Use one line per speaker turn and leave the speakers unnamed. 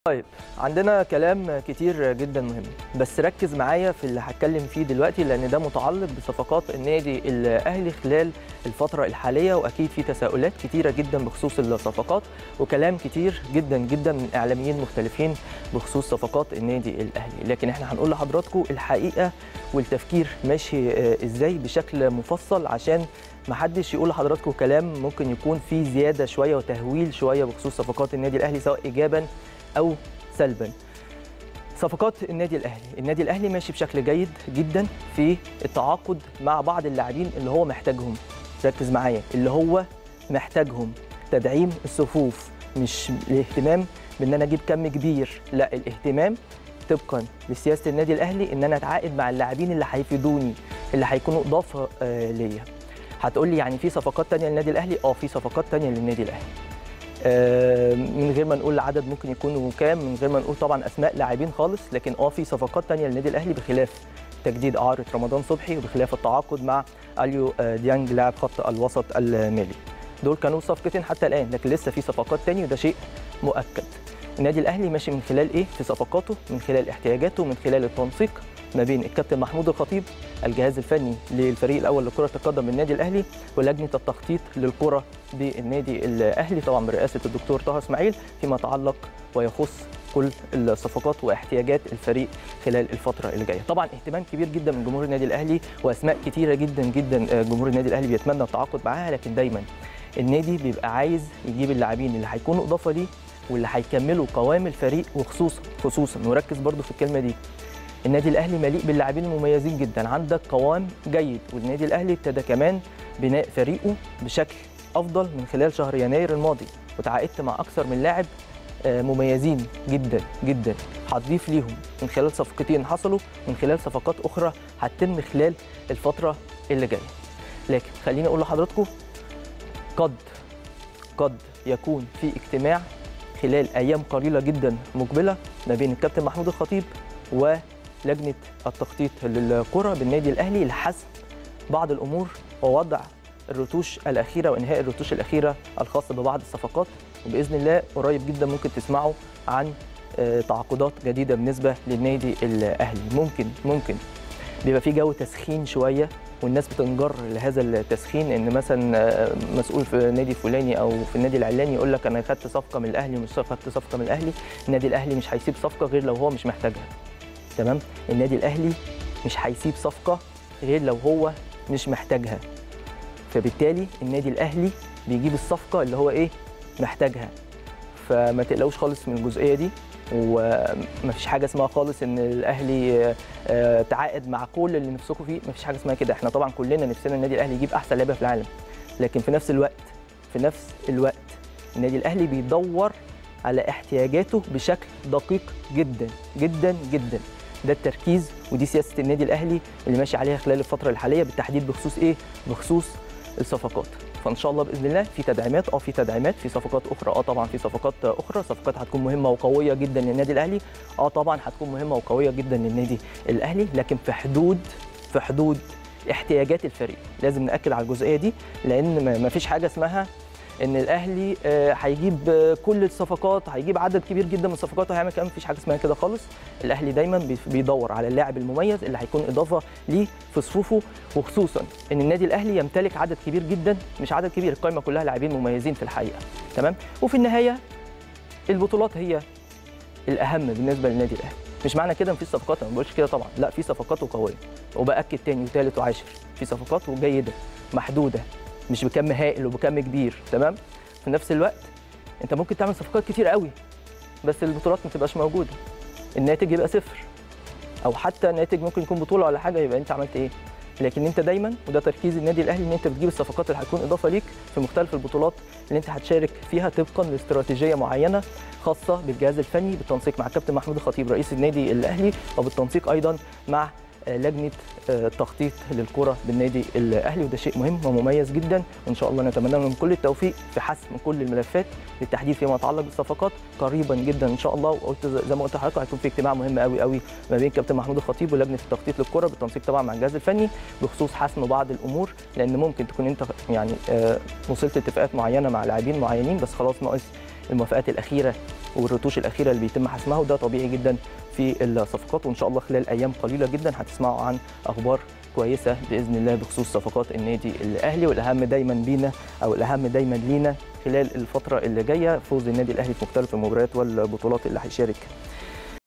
طيب عندنا كلام كتير جدا مهم بس ركز معايا في اللي هتكلم فيه دلوقتي لان ده متعلق بصفقات النادي الاهلي خلال الفتره الحاليه واكيد في تساؤلات كتيره جدا بخصوص الصفقات وكلام كتير جدا جدا من اعلاميين مختلفين بخصوص صفقات النادي الاهلي لكن احنا هنقول لحضراتكم الحقيقه والتفكير ماشي ازاي بشكل مفصل عشان ما حدش يقول لحضراتكم كلام ممكن يكون فيه زياده شويه وتهويل شويه بخصوص صفقات النادي الاهلي سواء ايجابا او سلبا صفقات النادي الاهلي النادي الاهلي ماشي بشكل جيد جدا في التعاقد مع بعض اللاعبين اللي هو محتاجهم ركز معايا اللي هو محتاجهم تدعيم الصفوف مش الاهتمام بان انا اجيب كم كبير لا الاهتمام طبقا لسياسه النادي الاهلي ان انا اتعاقد مع اللاعبين اللي هيفيدوني اللي هيكونوا اضافه آه ليا هتقول لي يعني في صفقات تانية للنادي الاهلي اه في صفقات تانية للنادي الاهلي من غير ما نقول العدد ممكن يكونوا كام من غير ما نقول طبعا اسماء لاعبين خالص لكن اه في صفقات ثانيه للنادي الاهلي بخلاف تجديد اعاره رمضان صبحي وبخلاف التعاقد مع اليو ديانج لاعب خط الوسط المالي دول كانوا صفقتين حتى الان لكن لسه في صفقات ثانيه وده شيء مؤكد النادي الاهلي ماشي من خلال ايه في صفقاته من خلال احتياجاته من خلال التنسيق ما بين الكابتن محمود الخطيب الجهاز الفني للفريق الاول لكره القدم بالنادي الاهلي ولجنه التخطيط للكره بالنادي الاهلي طبعا برئاسه الدكتور طه اسماعيل فيما يتعلق ويخص كل الصفقات واحتياجات الفريق خلال الفتره اللي جايه طبعا اهتمام كبير جدا من جمهور النادي الاهلي واسماء كتيره جدا جدا جمهور النادي الاهلي بيتمنى التعاقد معاها لكن دايما النادي بيبقى عايز يجيب اللاعبين اللي هيكونوا اضافه ليه واللي هيكملوا قوام الفريق وخصوصا خصوصا وركز برضو في الكلمه دي النادي الاهلي مليء باللاعبين المميزين جدا عندك قوام جيد والنادي الاهلي ابتدى كمان بناء فريقه بشكل افضل من خلال شهر يناير الماضي وتعاقدت مع اكثر من لاعب مميزين جدا جدا هتضيف ليهم من خلال صفقتين حصلوا من خلال صفقات اخرى هتتم خلال الفتره اللي جايه لكن خليني اقول لحضراتكم قد قد يكون في اجتماع خلال ايام قليله جدا مقبله ما بين الكابتن محمود الخطيب و لجنه التخطيط للكره بالنادي الاهلي لحسم بعض الامور ووضع الرتوش الاخيره وانهاء الرتوش الاخيره الخاصه ببعض الصفقات وباذن الله قريب جدا ممكن تسمعوا عن تعاقدات جديده بالنسبه للنادي الاهلي ممكن ممكن بيبقى في جو تسخين شويه والناس بتنجر لهذا التسخين ان مثلا مسؤول في نادي فلاني او في النادي العلاني يقول لك انا خدت صفقه من الاهلي ومش خدت صفقه من الاهلي النادي الاهلي مش هيسيب صفقه غير لو هو مش محتاجها تمام النادي الاهلي مش هيسيب صفقه غير لو هو مش محتاجها فبالتالي النادي الاهلي بيجيب الصفقه اللي هو ايه محتاجها فما تقلقوش خالص من الجزئيه دي ومفيش حاجه اسمها خالص ان الاهلي تعاقد مع كل اللي نفسكم فيه مفيش حاجه اسمها كده احنا طبعا كلنا نفسنا النادي الاهلي يجيب احسن لعيبه في العالم لكن في نفس الوقت في نفس الوقت النادي الاهلي بيدور على احتياجاته بشكل دقيق جدا جدا جدا ده التركيز ودي سياسه النادي الاهلي اللي ماشي عليها خلال الفتره الحاليه بالتحديد بخصوص ايه بخصوص الصفقات فان شاء الله باذن الله في تدعيمات اه في تدعيمات في صفقات اخرى اه طبعا في صفقات اخرى صفقات هتكون مهمه وقويه جدا للنادي الاهلي اه طبعا هتكون مهمه وقويه جدا للنادي الاهلي لكن في حدود في حدود احتياجات الفريق لازم ناكد على الجزئيه دي لان ما فيش حاجه اسمها ان الاهلي هيجيب كل الصفقات هيجيب عدد كبير جدا من الصفقات وهيعمل كمان مفيش حاجه اسمها كده خالص الاهلي دايما بيدور على اللاعب المميز اللي هيكون اضافه ليه في صفوفه وخصوصا ان النادي الاهلي يمتلك عدد كبير جدا مش عدد كبير القائمه كلها لاعبين مميزين في الحقيقه تمام وفي النهايه البطولات هي الاهم بالنسبه للنادي الاهلي مش معنى كده مفيش صفقات انا ما بقولش كده طبعا لا في صفقات وقويه وباكد تاني وثالث وعاشر في صفقات وجيده محدوده مش بكم هائل وبكم كبير تمام في نفس الوقت انت ممكن تعمل صفقات كتير قوي بس البطولات ما تبقاش موجوده الناتج يبقى صفر او حتى الناتج ممكن يكون بطوله ولا حاجه يبقى انت عملت ايه لكن انت دايما وده تركيز النادي الاهلي ان انت بتجيب الصفقات اللي هتكون اضافه ليك في مختلف البطولات اللي انت هتشارك فيها طبقا لاستراتيجيه معينه خاصه بالجهاز الفني بالتنسيق مع الكابتن محمود الخطيب رئيس النادي الاهلي وبالتنسيق ايضا مع لجنه التخطيط للكره بالنادي الاهلي وده شيء مهم ومميز جدا وان شاء الله نتمنى لهم كل التوفيق في حسم كل الملفات بالتحديد فيما يتعلق بالصفقات قريبا جدا ان شاء الله وقلت زي ما قلت لحضرتك هيكون في اجتماع مهم قوي قوي ما بين كابتن محمود الخطيب ولجنه التخطيط للكره بالتنسيق طبعا مع الجهاز الفني بخصوص حسم بعض الامور لان ممكن تكون انت يعني وصلت اتفاقات معينه مع لاعبين معينين بس خلاص ناقص الموافقات الاخيره والرتوش الاخيره اللي بيتم حسمها وده طبيعي جدا في الصفقات وان شاء الله خلال ايام قليله جدا هتسمعوا عن اخبار كويسه باذن الله بخصوص صفقات النادي الاهلي والاهم دايما بينا او الاهم دايما لينا خلال الفتره اللي جايه فوز النادي الاهلي في مختلف المباريات والبطولات اللي هيشارك